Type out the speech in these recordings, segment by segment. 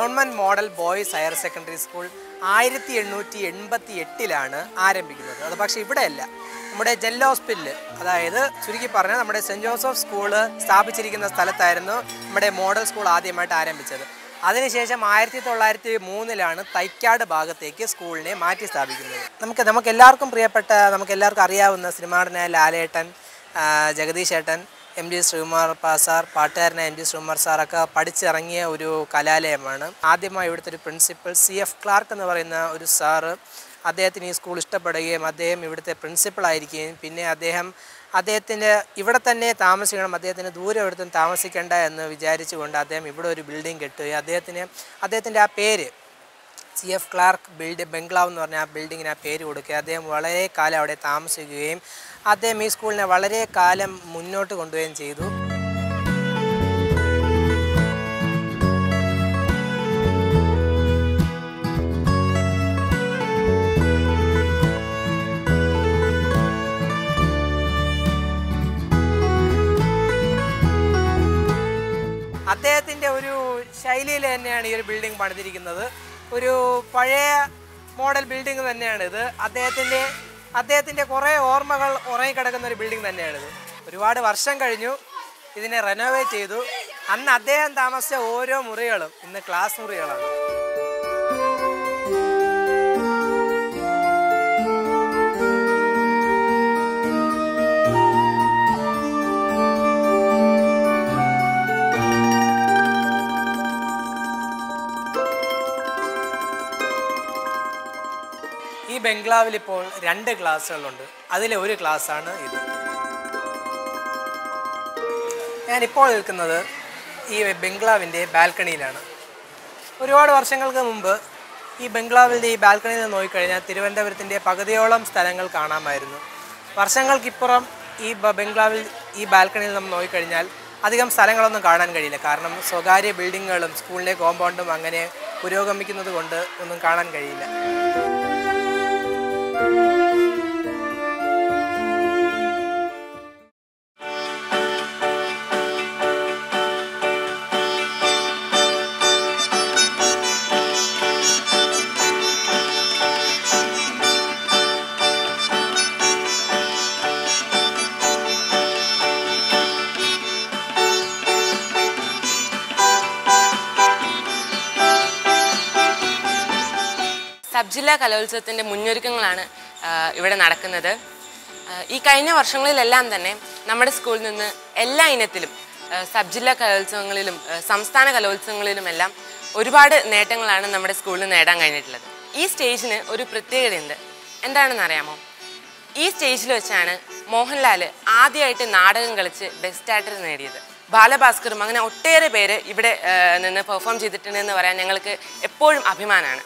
government model boys higher secondary school ആയിരത്തി എണ്ണൂറ്റി എൺപത്തി എട്ടിലാണ് ആരംഭിക്കുന്നത് അത് പക്ഷേ ഇവിടെയല്ല നമ്മുടെ ജെൽ ഹോസ്പിറ്റല് അതായത് ചുരുക്കി പറഞ്ഞാൽ നമ്മുടെ സെൻറ് ജോസഫ് സ്കൂള് സ്ഥാപിച്ചിരിക്കുന്ന സ്ഥലത്തായിരുന്നു നമ്മുടെ മോഡൽ സ്കൂൾ ആദ്യമായിട്ട് ആരംഭിച്ചത് അതിനുശേഷം ആയിരത്തി തൊള്ളായിരത്തി മൂന്നിലാണ് തൈക്കാട് ഭാഗത്തേക്ക് സ്കൂളിനെ മാറ്റി സ്ഥാപിക്കുന്നത് നമുക്ക് നമുക്ക് എല്ലാവർക്കും പ്രിയപ്പെട്ട നമുക്ക് എല്ലാവർക്കും അറിയാവുന്ന സിനിമാടനായ ലാലേട്ടൻ ആ, ജഗദീഷ് ഏട്ടൻ എം ജി ശ്രീകുമാർ പാ സാർ പാട്ടുകാരനായ എം ജി ശ്രീകുമാർ സാറൊക്കെ പഠിച്ചിറങ്ങിയ ഒരു കലാലയമാണ് ആദ്യമായി ഇവിടുത്തെ ഒരു പ്രിൻസിപ്പൽ സി എഫ് ക്ലാർക്ക് എന്ന് പറയുന്ന ഒരു സാറ് അദ്ദേഹത്തിന് ഈ സ്കൂൾ ഇഷ്ടപ്പെടുകയും അദ്ദേഹം ഇവിടുത്തെ പ്രിൻസിപ്പൾ ആയിരിക്കുകയും പിന്നെ അദ്ദേഹം അദ്ദേഹത്തിന് ഇവിടെ തന്നെ താമസിക്കണം അദ്ദേഹത്തിന് ദൂരെ എവിടുത്തും താമസിക്കേണ്ട എന്ന് വിചാരിച്ചുകൊണ്ട് അദ്ദേഹം ഇവിടെ ഒരു ബിൽഡിംഗ് കെട്ടുകയും അദ്ദേഹത്തിന് അദ്ദേഹത്തിൻ്റെ ആ പേര് സി എഫ് ക്ലാർക്ക് ബിൽഡ് ബംഗ്ലാവ് എന്ന് പറഞ്ഞ ആ ബിൽഡിങ്ങിന് ആ പേര് കൊടുക്കുക അദ്ദേഹം വളരെ കാലം അവിടെ താമസിക്കുകയും അദ്ദേഹം ഈ സ്കൂളിനെ വളരെ കാലം മുന്നോട്ട് കൊണ്ടുപോവുകയും ചെയ്തു അദ്ദേഹത്തിൻ്റെ ഒരു ശൈലിയിൽ തന്നെയാണ് ഈ ഒരു ബിൽഡിംഗ് പണിതിരിക്കുന്നത് ഒരു പഴയ മോഡൽ ബിൽഡിംഗ് തന്നെയാണ് ഇത് അദ്ദേഹത്തിൻ്റെ അദ്ദേഹത്തിൻ്റെ കുറേ ഓർമ്മകൾ ഉറങ്ങിക്കിടക്കുന്ന ഒരു ബിൽഡിംഗ് തന്നെയാണിത് ഒരുപാട് വർഷം കഴിഞ്ഞു ഇതിനെ റെനോവേറ്റ് ചെയ്തു അന്ന് അദ്ദേഹം താമസിച്ച ഓരോ മുറികളും ഇന്ന് ക്ലാസ് മുറികളാണ് ഈ ബംഗ്ലാവിൽ ഇപ്പോൾ രണ്ട് ക്ലാസ്സുകളുണ്ട് അതിലെ ഒരു ക്ലാസ്സാണ് ഇത് ഞാനിപ്പോൾ നിൽക്കുന്നത് ഈ ബംഗ്ലാവിൻ്റെ ബാൽക്കണിയിലാണ് ഒരുപാട് വർഷങ്ങൾക്ക് മുമ്പ് ഈ ബംഗ്ലാവിൻ്റെ ഈ ബാൽക്കണിയിൽ നിന്ന് നോക്കിക്കഴിഞ്ഞാൽ തിരുവനന്തപുരത്തിൻ്റെ പകുതിയോളം സ്ഥലങ്ങൾ കാണാമായിരുന്നു വർഷങ്ങൾക്കിപ്പുറം ഈ ബ- ബംഗ്ലാവിൽ ഈ ബാൽക്കണിയിൽ നമ്മൾ നോക്കിക്കഴിഞ്ഞാൽ അധികം സ്ഥലങ്ങളൊന്നും കാണാൻ കഴിയില്ല കാരണം സ്വകാര്യ ബിൽഡിങ്ങുകളും സ്കൂളിൻ്റെ കോമ്പൗണ്ടും അങ്ങനെ പുരോഗമിക്കുന്നത് കൊണ്ട് ഒന്നും കാണാൻ കഴിയില്ല സബ് ജില്ലാ കലോത്സവത്തിൻ്റെ മുന്നൊരുക്കങ്ങളാണ് ആ, ഇവിടെ നടക്കുന്നത് ആ, ഈ കഴിഞ്ഞ വർഷങ്ങളിലെല്ലാം തന്നെ നമ്മുടെ സ്കൂളിൽ നിന്ന് എല്ലാ ഇനത്തിലും ആ, സബ് ജില്ലാ കലോത്സവങ്ങളിലും ആ, സംസ്ഥാന കലോത്സവങ്ങളിലുമെല്ലാം ഒരുപാട് നേട്ടങ്ങളാണ് നമ്മുടെ സ്കൂളിൽ നേടാൻ കഴിഞ്ഞിട്ടുള്ളത് ഈ സ്റ്റേജിന് ഒരു പ്രത്യേകതയുണ്ട് എന്താണെന്ന് അറിയാമോ ഈ സ്റ്റേജിൽ വെച്ചാണ് മോഹൻലാൽ ആദ്യമായിട്ട് നാടകം കളിച്ച് ബെസ്റ്റ് ആക്ടർ നേടിയത് ബാലഭാസ്കറും അങ്ങനെ ഒട്ടേറെ പേര് ഇവിടെ ആ, നിന്ന് പെർഫോം ചെയ്തിട്ടുണ്ടെന്ന് പറയാൻ ഞങ്ങൾക്ക് എപ്പോഴും അഭിമാനമാണ്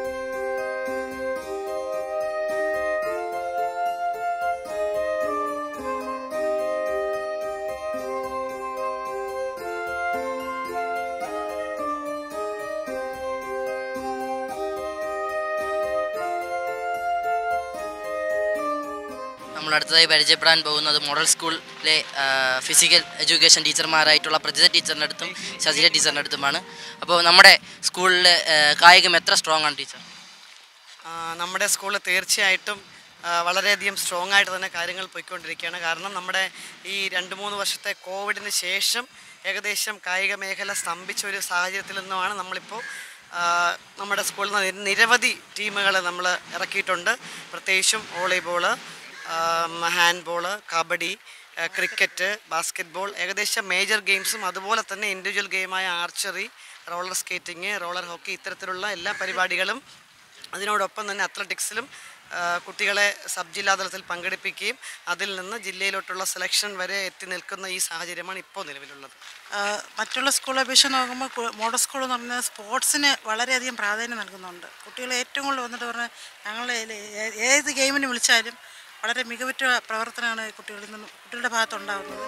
നമ്മൾ അടുത്തതായി പരിചയപ്പെടാൻ പോകുന്നത് മോഡൽ സ്കൂളിലെ ആ, ഫിസിക്കൽ എഡ്യൂക്കേഷൻ ടീച്ചർമാരായിട്ടുള്ള പ്രതിത ടീച്ചറിൻ്റെ അടുത്തും ശശിര ടീച്ചറിൻ്റെ അടുത്തുമാണ് അപ്പോൾ നമ്മുടെ സ്കൂളിലെ ആ, കായികം എത്ര സ്ട്രോങ് ആണ് ടീച്ചർ ആ, നമ്മുടെ സ്കൂളിൽ തീർച്ചയായിട്ടും ആ, വളരെയധികം സ്ട്രോങ് ആയിട്ട് തന്നെ കാര്യങ്ങൾ പോയിക്കൊണ്ടിരിക്കുകയാണ് കാരണം നമ്മുടെ ഈ രണ്ട് മൂന്ന് വർഷത്തെ കോവിഡിന് ശേഷം ഏകദേശം കായിക മേഖല സ്തംഭിച്ച ഒരു സാഹചര്യത്തിൽ നിന്നുമാണ് നമ്മളിപ്പോൾ ആ, നമ്മുടെ സ്കൂളിൽ നിന്ന് നിര- നിരവധി ടീമുകൾ നമ്മൾ ഇറക്കിയിട്ടുണ്ട് പ്രത്യേകിച്ചും വോളിബോള് ഹാൻഡ്ബോള് കബഡി ആ, ക്രിക്കറ്റ് ബാസ്കറ്റ് ബോൾ ഏകദേശം മേജർ ഗെയിംസും അതുപോലെ തന്നെ ഇൻഡിവിജ്വൽ ഗെയിമായ archery roller skating roller hockey ഇത്തരത്തിലുള്ള എല്ലാ പരിപാടികളും അതിനോടൊപ്പം തന്നെ അത്ലറ്റിക്സിലും ആ, കുട്ടികളെ സബ് ജില്ലാ തലത്തിൽ പങ്കെടുപ്പിക്കുകയും അതിൽ നിന്ന് ജില്ലയിലോട്ടുള്ള സെലക്ഷൻ വരെ എത്തി നിൽക്കുന്ന ഈ സാഹചര്യമാണ് ഇപ്പോൾ നിലവിലുള്ളത് ആഹ് മറ്റുള്ള സ്കൂളെ അപേക്ഷിച്ച് നോക്കുമ്പോൾ കു- മോഡൽ സ്കൂൾ എന്ന് പറഞ്ഞാൽ സ്പോർട്സിന് വളരെയധികം പ്രാധാന്യം നൽകുന്നുണ്ട് കുട്ടികൾ ഏറ്റവും കൂടുതൽ വന്നിട്ട് പറഞ്ഞാൽ ഞങ്ങൾ ഏ- ഏത് ഗെയിമിന് വിളിച്ചാലും വളരെ മികവുറ്റ പ്രവർത്തനമാണ് കുട്ടികളിൽ നിന്ന് കുട്ടികളുടെ ഭാഗത്തുണ്ടാകുന്നത്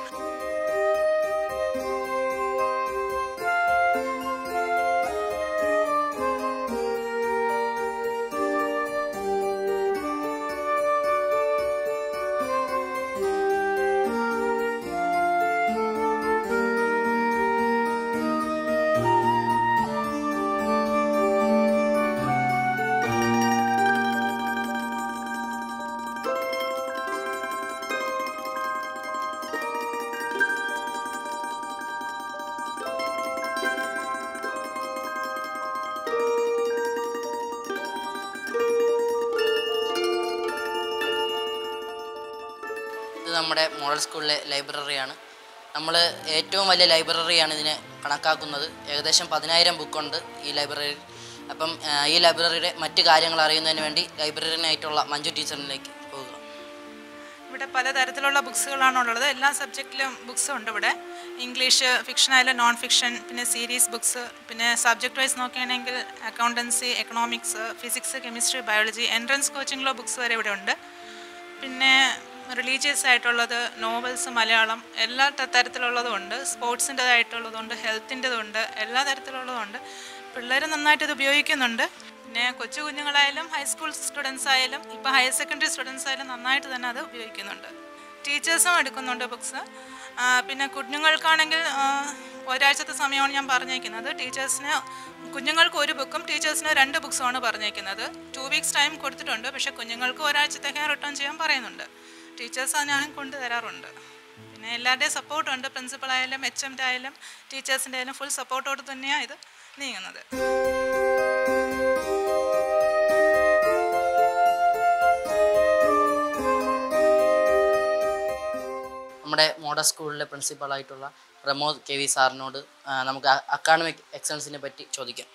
നമ്മുടെ മോഡൽ സ്കൂളിലെ ലൈബ്രറിയാണ് നമ്മൾ ഏറ്റവും വലിയ ലൈബ്രറിയാണ് ഇതിനെ കണക്കാക്കുന്നത് ഏകദേശം പതിനായിരം ബുക്കുണ്ട് ഈ ലൈബ്രറിയിൽ അപ്പം ആ, ഈ ലൈബ്രറിയുടെ മറ്റ് കാര്യങ്ങൾ അറിയുന്നതിന് വേണ്ടി ലൈബ്രറിയനായിട്ടുള്ള മഞ്ജു ടീച്ചറിലേക്ക് പോകുക ഇവിടെ പലതരത്തിലുള്ള ബുക്സുകളാണുള്ളത് എല്ലാ സബ്ജക്റ്റിലും ബുക്സ് ഉണ്ട് ഇവിടെ ഇംഗ്ലീഷ് ഫിക്ഷൻ ആയാലും നോൺ ഫിക്ഷൻ പിന്നെ സീരീസ് ബുക്സ് പിന്നെ സബ്ജക്റ്റ് വൈസ് നോക്കുകയാണെങ്കിൽ accountancy economics physics chemistry biology entrance കോച്ചിങ്ങിലുള്ള ബുക്സ് വരെ ഇവിടെ ഉണ്ട് പിന്നെ റിലീജിയസ് ആയിട്ടുള്ളത് നോവൽസ് മലയാളം എല്ലാ ത- തരത്തിലുള്ളതും ഉണ്ട് സ്പോർട്സിൻ്റെതായിട്ടുള്ളതുണ്ട് ഹെൽത്തിൻ്റെതുണ്ട് എല്ലാ തരത്തിലുള്ളതുണ്ട് പിള്ളേർ നന്നായിട്ട് ഇത് ഉപയോഗിക്കുന്നുണ്ട് പിന്നെ കൊച്ചു കുഞ്ഞുങ്ങളായാലും ഹൈസ്കൂൾ സ്റ്റുഡൻസ് ആയാലും ഇപ്പോൾ ഹയർ സെക്കൻഡറി സ്റ്റുഡൻസ് ആയാലും നന്നായിട്ട് തന്നെ അത് ഉപയോഗിക്കുന്നുണ്ട് ടീച്ചേഴ്സും എടുക്കുന്നുണ്ട് ബുക്സ് പിന്നെ കുഞ്ഞുങ്ങൾക്കാണെങ്കിൽ ആ, ഒരാഴ്ചത്തെ സമയമാണ് ഞാൻ പറഞ്ഞേക്കുന്നത് ടീച്ചേഴ്സിന് കുഞ്ഞുങ്ങൾക്ക് ഒരു ബുക്കും ടീച്ചേഴ്സിന് രണ്ട് ബുക്സുമാണ് പറഞ്ഞേക്കുന്നത് ടു വീക്സ് ടൈം കൊടുത്തിട്ടുണ്ട് പക്ഷേ കുഞ്ഞുങ്ങൾക്ക് ഒരാഴ്ചത്തേക്ക് റിട്ടേൺ ചെയ്യാൻ പറയുന്നുണ്ട് ടീച്ചേഴ്സ് അത് ഞാൻ കൊണ്ടുതരാറുണ്ട് പിന്നെ എല്ലാവരുടെയും സപ്പോർട്ടുണ്ട് പ്രിൻസിപ്പൾ ആയാലും എച്ച് എം ആയാലും ടീച്ചേഴ്സിൻ്റെ ആയാലും ഫുൾ സപ്പോർട്ടോട് തന്നെയാണ് ഇത് നീങ്ങുന്നത് നമ്മുടെ മോഡൽ സ്കൂളിലെ പ്രിൻസിപ്പളായിട്ടുള്ള പ്രമോദ് കെ വി സാറിനോട് ആ, നമുക്ക് അക്കാഡമിക് എക്സലൻസിനെ പറ്റി ചോദിക്കാം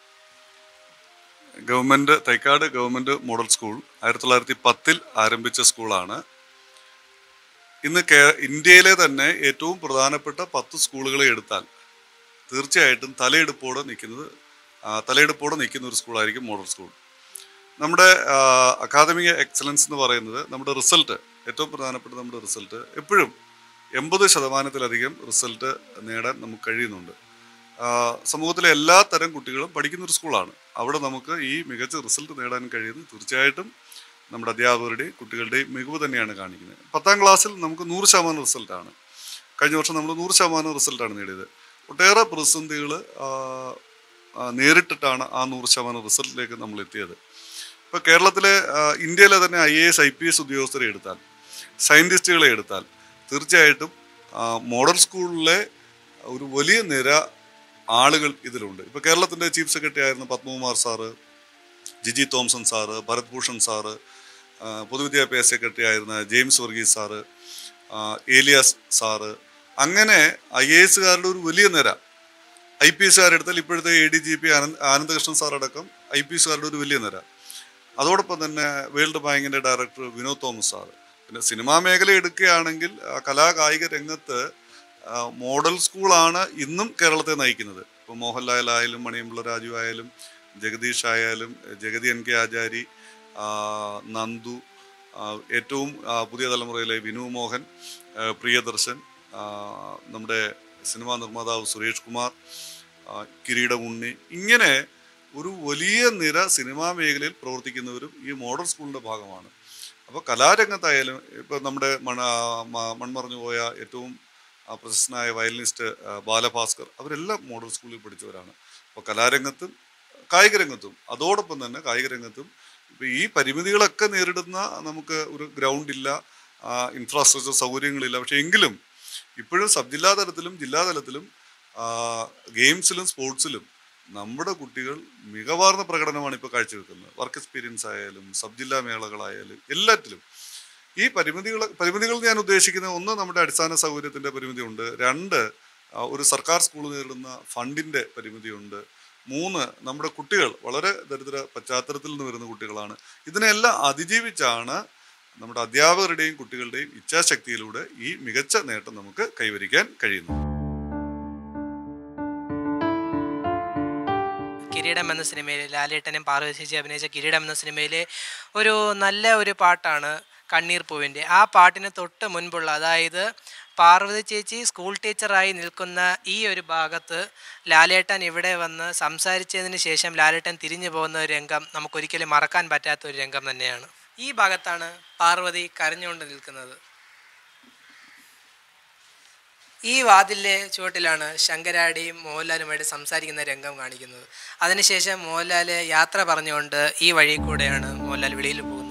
government Thycaud government model school ആയിരത്തി തൊള്ളായിരത്തി പത്തിൽ ആരംഭിച്ച സ്കൂളാണ് ഇന്ന് കേ ഇന്ത്യയിലെ തന്നെ ഏറ്റവും പ്രധാനപ്പെട്ട പത്ത് സ്കൂളുകളെ എടുത്താൽ തീർച്ചയായിട്ടും തലയെടുപ്പോടെ നിൽക്കുന്നത് ആ, തലയെടുപ്പോടെ നിൽക്കുന്ന ഒരു സ്കൂളായിരിക്കും മോഡൽ സ്കൂൾ നമ്മുടെ അക്കാദമിക് എക്സലൻസ് എന്ന് പറയുന്നത് നമ്മുടെ റിസൾട്ട് ഏറ്റവും പ്രധാനപ്പെട്ട നമ്മുടെ റിസൾട്ട് എപ്പോഴും എൺപത് ശതമാനത്തിലധികം റിസൾട്ട് നേടാൻ നമുക്ക് കഴിയുന്നുണ്ട് ആ, സമൂഹത്തിലെ എല്ലാ തരം കുട്ടികളും പഠിക്കുന്ന ഒരു സ്കൂളാണ് അവിടെ നമുക്ക് ഈ മികച്ച റിസൾട്ട് നേടാൻ കഴിയുന്നത് തീർച്ചയായിട്ടും നമ്മുടെ അധ്യാപകരുടെയും കുട്ടികളുടെയും മികവ് തന്നെയാണ് കാണിക്കുന്നത് പത്താം ക്ലാസ്സിൽ നമുക്ക് നൂറ് ശതമാനം റിസൾട്ടാണ് കഴിഞ്ഞ വർഷം നമ്മൾ നൂറ് ശതമാനം റിസൾട്ടാണ് നേടിയത് ഒട്ടേറെ പ്രതിസന്ധികൾ നേരിട്ടിട്ടാണ് ആ നൂറ് ശതമാനം റിസൾട്ടിലേക്ക് നമ്മൾ എത്തിയത് ഇപ്പോൾ കേരളത്തിലെ ആ, ഇന്ത്യയിലെ തന്നെ I A S I P S ഉദ്യോഗസ്ഥരെ എടുത്താൽ സയൻറ്റിസ്റ്റുകളെ എടുത്താൽ തീർച്ചയായിട്ടും ആ, മോഡൽ സ്കൂളിലെ ഒരു വലിയ നിര ആളുകൾ ഇതിലുണ്ട് ഇപ്പോൾ കേരളത്തിൻ്റെ ചീഫ് സെക്രട്ടറി ആയിരുന്ന Padmakumar sir Jiji Thomson sir Bharat Bhushan sir ആ, പൊതുവിദ്യാഭ്യാസ സെക്രട്ടറി ആയിരുന്ന ജെയിംസ് വർഗീസ് സാറ് ആ, ഏലിയാസ് സാറ് അങ്ങനെ ഐ എ എസുകാരുടെ ഒരു വലിയ നിര ഐ പി എസുകാരെടുത്താൽ ഇപ്പോഴത്തെ A D G P Anand Anandakrishnan sir അടക്കം ഐ പി എസുകാരുടെ ഒരു വലിയ നിര അതോടൊപ്പം തന്നെ വേൾഡ് ബാങ്കിൻ്റെ ഡയറക്ടർ വിനോദ് തോമസ് സാറ് പിന്നെ സിനിമാ മേഖല എടുക്കുകയാണെങ്കിൽ ആ, കലാകായിക രംഗത്ത് ആ, മോഡൽ സ്കൂളാണ് ഇന്നും കേരളത്തെ നയിക്കുന്നത് ഇപ്പോൾ മോഹൻലാൽ ആയാലും മണിയമ്പിള്ള രാജു ആയാലും ജഗദീഷ് ആയാലും ജഗതി എൻ കെ ആചാരി ആ, നന്ദു ആ, ഏറ്റവും ആ, പുതിയ തലമുറയിലെ വിനു മോഹൻ ആ, പ്രിയദർശൻ ആ, നമ്മുടെ സിനിമാ നിർമ്മാതാവ് സുരേഷ് കുമാർ ആ, കിരീടം ഉണ്ണി ഇങ്ങനെ ഒരു വലിയ നിര സിനിമാ മേഖലയിൽ പ്രവർത്തിക്കുന്നവരും ഈ മോഡൽ സ്കൂളിൻ്റെ ഭാഗമാണ് അപ്പോൾ കലാരംഗത്തായാലും ഇപ്പോൾ നമ്മുടെ മണ മ- മൺമറഞ്ഞു പോയ ഏറ്റവും ആ, പ്രശസ്തനായ വയലിനിസ്റ്റ് ആ, ബാലഭാസ്കർ അവരെല്ലാം മോഡൽ സ്കൂളിൽ പഠിച്ചവരാണ് അപ്പോൾ കലാരംഗത്തും കായിക രംഗത്തും അതോടൊപ്പം തന്നെ കായിക രംഗത്തും ഇപ്പോൾ ഈ പരിമിതികളൊക്കെ നേരിടുന്ന നമുക്ക് ഒരു ഗ്രൗണ്ട് ഇല്ല ഇൻഫ്രാസ്ട്രക്ചർ സൗകര്യങ്ങളില്ല പക്ഷേ എങ്കിലും ഇപ്പോഴും സബ് ജില്ലാ തലത്തിലും ജില്ലാ തലത്തിലും ആ, ഗെയിംസിലും സ്പോർട്സിലും നമ്മുടെ കുട്ടികൾ മികവാർന്ന പ്രകടനമാണ് ഇപ്പോൾ കാഴ്ചവെക്കുന്നത് വർക്ക് എക്സ്പീരിയൻസ് ആയാലും സബ് ജില്ലാ മേളകളായാലും എല്ലാറ്റിലും ഈ പരിമിതികൾ പരിമിതികൾ ഞാൻ ഉദ്ദേശിക്കുന്നത് ഒന്ന് നമ്മുടെ അടിസ്ഥാന സൗകര്യത്തിൻ്റെ പരിമിതിയുണ്ട് രണ്ട് ആ, ഒരു സർക്കാർ സ്കൂൾ നേരിടുന്ന ഫണ്ടിൻ്റെ പരിമിതിയുണ്ട് മൂന്ന് നമ്മുടെ കുട്ടികൾ വളരെ ദരിദ്ര പശ്ചാത്തലത്തിൽ നിന്ന് വരുന്ന കുട്ടികളാണ് ഇതിനെല്ലാം അതിജീവിച്ചാണ് നമ്മുടെ അധ്യാപകരുടെയും കുട്ടികളുടെയും ഇച്ഛാശക്തിയിലൂടെ ഈ മികച്ച നേട്ടം നമുക്ക് കൈവരിക്കാൻ കഴിയുന്നു കിരീടം എന്ന സിനിമയിൽ ലാലേട്ടനും പാർവതി ചേച്ചി അഭിനയിച്ച കിരീടം എന്ന സിനിമയിലെ ഒരു നല്ല ഒരു പാട്ടാണ് കണ്ണീർ പൂവിൻ്റെ ആ പാട്ടിന് തൊട്ട് മുൻപുള്ള അതായത് പാർവതി ചേച്ചി സ്കൂൾ ടീച്ചറായി നിൽക്കുന്ന ഈ ഒരു ഭാഗത്ത് ലാലേട്ടൻ ഇവിടെ വന്ന് സംസാരിച്ചതിന് ശേഷം ലാലേട്ടൻ തിരിഞ്ഞു പോകുന്ന ഒരു രംഗം നമുക്കൊരിക്കലും മറക്കാൻ പറ്റാത്ത ഒരു രംഗം തന്നെയാണ് ഈ ഭാഗത്താണ് പാർവതി കരഞ്ഞുകൊണ്ട് നിൽക്കുന്നത് ഈ വാതിലിലെ ചുവട്ടിലാണ് ശങ്കരാടിയും മോഹൻലാലുമായിട്ട് സംസാരിക്കുന്ന രംഗം കാണിക്കുന്നത് അതിനുശേഷം മോഹൻലാൽ യാത്ര പറഞ്ഞുകൊണ്ട് ഈ വഴി കൂടെയാണ് മോഹൻലാൽ വെളിയിൽ പോകുന്നത്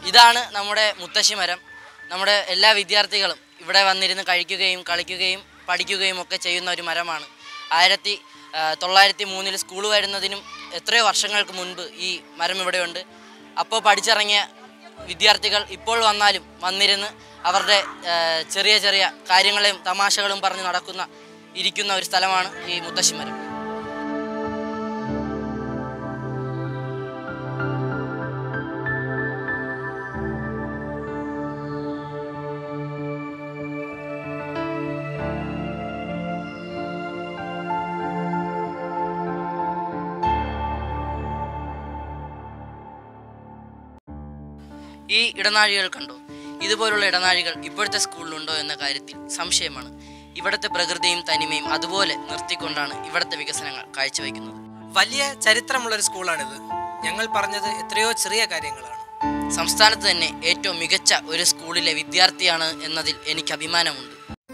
ഇതാണ് നമ്മുടെ മുത്തശ്ശി മരം നമ്മുടെ എല്ലാ വിദ്യാർത്ഥികളും ഇവിടെ വന്നിരുന്ന് കഴിക്കുകയും കളിക്കുകയും പഠിക്കുകയും ഒക്കെ ചെയ്യുന്ന ഒരു മരമാണ് ആയിരത്തി ആ, തൊള്ളായിരത്തി മൂന്നിൽ സ്കൂൾ വരുന്നതിനും എത്രയോ വർഷങ്ങൾക്ക് മുൻപ് ഈ മരം ഇവിടെയുണ്ട് അപ്പോൾ പഠിച്ചിറങ്ങിയ വിദ്യാർത്ഥികൾ ഇപ്പോൾ വന്നാലും വന്നിരുന്ന് അവരുടെ ആ, ചെറിയ ചെറിയ കാര്യങ്ങളെയും തമാശകളും പറഞ്ഞ് നടക്കുന്ന ഇരിക്കുന്ന ഒരു സ്ഥലമാണ് ഈ മുത്തശ്ശി മരം ഈ ഇടനാഴികൾ കണ്ടോ ഇതുപോലുള്ള ഇടനാഴികൾ ഇപ്പോഴത്തെ സ്കൂളിലുണ്ടോ എന്ന കാര്യത്തിൽ സംശയമാണ് ഇവിടുത്തെ പ്രകൃതിയും തനിമയും അതുപോലെ നിർത്തിക്കൊണ്ടാണ് ഇവിടുത്തെ വികസനങ്ങൾ കാഴ്ചവെക്കുന്നത് വലിയ ചരിത്രമുള്ളൊരു സ്കൂളാണിത് ഞങ്ങൾ പറഞ്ഞത് എത്രയോ ചെറിയ കാര്യങ്ങളാണ് സംസ്ഥാനത്ത് തന്നെ ഏറ്റവും മികച്ച ഒരു സ്കൂളിലെ വിദ്യാർത്ഥിയാണ് എന്നതിൽ എനിക്ക് അഭിമാനമുണ്ട്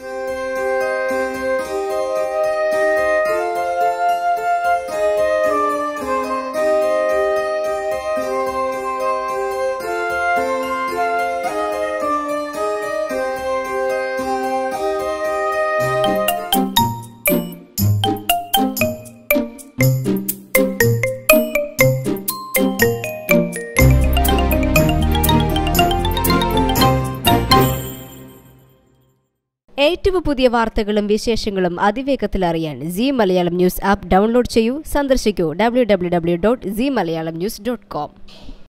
ഏറ്റവും പുതിയ വാർത്തകളും വിശേഷങ്ങളും അതിവേഗത്തിൽ അറിയാൻ C Malayalam news app download ചെയ്യൂ സന്ദർശിക്കൂ W W W dot C Malayalam news dot com